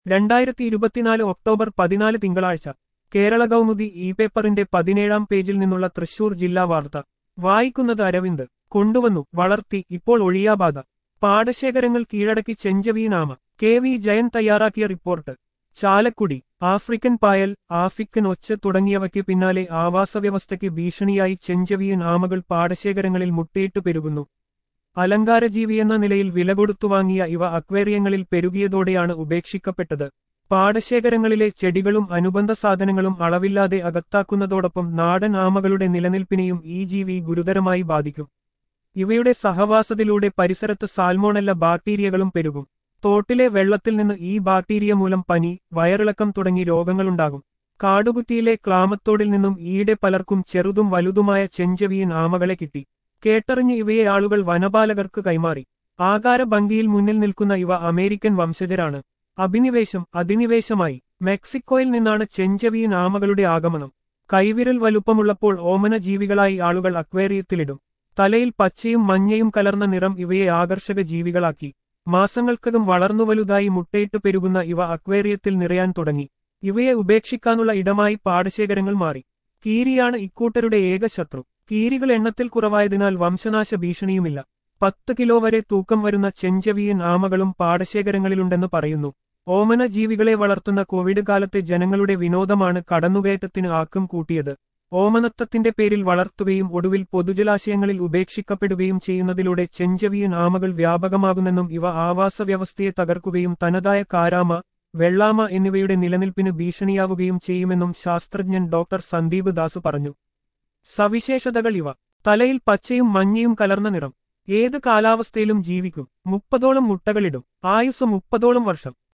രണ്ടായിരത്തി ഇരുപത്തിനാല് ഒക്ടോബർ പതിനാല് തിങ്കളാഴ്ച കേരള കൗമുദി ഇ പേപ്പറിന്റെ പതിനേഴാം പേജിൽ നിന്നുള്ള തൃശൂർ ജില്ലാ വാർത്ത വായിക്കുന്നത് അരവിന്ദ് കൊണ്ടുവന്നു വളർത്തി ഇപ്പോൾ ഒഴിയാബാധ പാടശേഖരങ്ങൾ കീഴടക്കി ചെഞ്ചവീനാമ കെ വി ജയൻ തയ്യാറാക്കിയ റിപ്പോർട്ട് ചാലക്കുടി ആഫ്രിക്കൻ പായൽ ആഫ്രിക്കൻ ഒച്ച തുടങ്ങിയവയ്ക്ക് പിന്നാലെ ആവാസവ്യവസ്ഥയ്ക്ക് ഭീഷണിയായി ചെഞ്ചവിയൻ ആമകൾ പാടശേഖരങ്ങളിൽ മുട്ടയിട്ട് പെരുകുന്നു അലങ്കാരജീവിയെന്ന നിലയിൽ വില കൊടുത്തു വാങ്ങിയ ഇവ അക്വേറിയങ്ങളിൽ പെരുകിയതോടെയാണ് ഉപേക്ഷിക്കപ്പെട്ടത് പാടശേഖരങ്ങളിലെ ചെടികളും അനുബന്ധ സാധനങ്ങളും അളവില്ലാതെ അകത്താക്കുന്നതോടൊപ്പം നാടൻ ആമകളുടെ നിലനിൽപ്പിനെയും ഈ ജീവി ഗുരുതരമായി ബാധിക്കും ഇവയുടെ സഹവാസത്തിലൂടെ പരിസരത്ത് സാൽമോണല്ല ബാക്ടീരിയകളും പെരുകും തോട്ടിലെ വെള്ളത്തിൽ നിന്ന് ഈ ബാക്ടീരിയ മൂലം പനി വയറിളക്കം തുടങ്ങി രോഗങ്ങളുണ്ടാകും കാടുകുറ്റിയിലെ ക്ലാമത്തോടിൽ നിന്നും ഈയിടെ പലർക്കും ചെറുതും വലുതുമായ ചെഞ്ചവിയൻ ആമകളെ കിട്ടി കേട്ടറിഞ്ഞ് ഇവയെ ആളുകൾ വനപാലകർക്ക് കൈമാറി ആകാരഭംഗിയിൽ മുന്നിൽ നിൽക്കുന്ന ഇവ അമേരിക്കൻ വംശജരാണ് അഭിനിവേശം അധിനിവേശമായി മെക്സിക്കോയിൽ നിന്നാണ് ചെഞ്ചവിയൻ ആമകളുടെ ആഗമനം കൈവിരൽ വലുപ്പമുള്ളപ്പോൾ ഓമന ജീവികളായി ആളുകൾ അക്വേറിയത്തിലിടും തലയിൽ പച്ചയും മഞ്ഞയും കലർന്ന നിറം ഇവയെ ആകർഷക ജീവികളാക്കി മാസങ്ങൾക്കകം വളർന്നു വലുതായി മുട്ടയിട്ട് പെരുകുന്ന ഇവ അക്വേറിയത്തിൽ നിറയാൻ തുടങ്ങി ഇവയെ ഉപേക്ഷിക്കാനുള്ള ഇടമായി പാടശേഖരങ്ങൾ മാറി കീരിയാണ് ഇക്കൂട്ടരുടെ ഏക ശത്രു കീരികൾ എണ്ണത്തിൽ കുറവായതിനാൽ വംശനാശ ഭീഷണിയുമില്ല പത്ത് കിലോ വരെ തൂക്കം വരുന്ന ചെഞ്ചവിയൻ ആമകളും പാടശേഖരങ്ങളിലുണ്ടെന്ന് പറയുന്നു ഓമന ജീവികളെ വളർത്തുന്ന കോവിഡ് കാലത്തെ ജനങ്ങളുടെ വിനോദമാണ് കടന്നുകയറ്റത്തിന് ആക്കം കൂട്ടിയത് ഓമനത്വത്തിന്റെ പേരിൽ വളർത്തുകയും ഒടുവിൽ പൊതുജലാശയങ്ങളിൽ ഉപേക്ഷിക്കപ്പെടുകയും ചെയ്യുന്നതിലൂടെ ചെഞ്ചവിയൻ ആമകൾ വ്യാപകമാകുന്നെന്നും ഇവ ആവാസ വ്യവസ്ഥയെ തകർക്കുകയും തനതായ കാരാമ വെള്ളാമ എന്നിവയുടെ നിലനിൽപ്പിന് ഭീഷണിയാവുകയും ചെയ്യുമെന്നും ശാസ്ത്രജ്ഞൻ ഡോക്ടർ സന്ദീപ് ദാസ് പറഞ്ഞു സവിശേഷതകൾ ഇവ തലയിൽ പച്ചയും മഞ്ഞയും കലർന്ന നിറം ഏത് കാലാവസ്ഥയിലും ജീവിക്കും മുപ്പതോളം മുട്ടകളിടും ആയുസ് മുപ്പതോളം വർഷം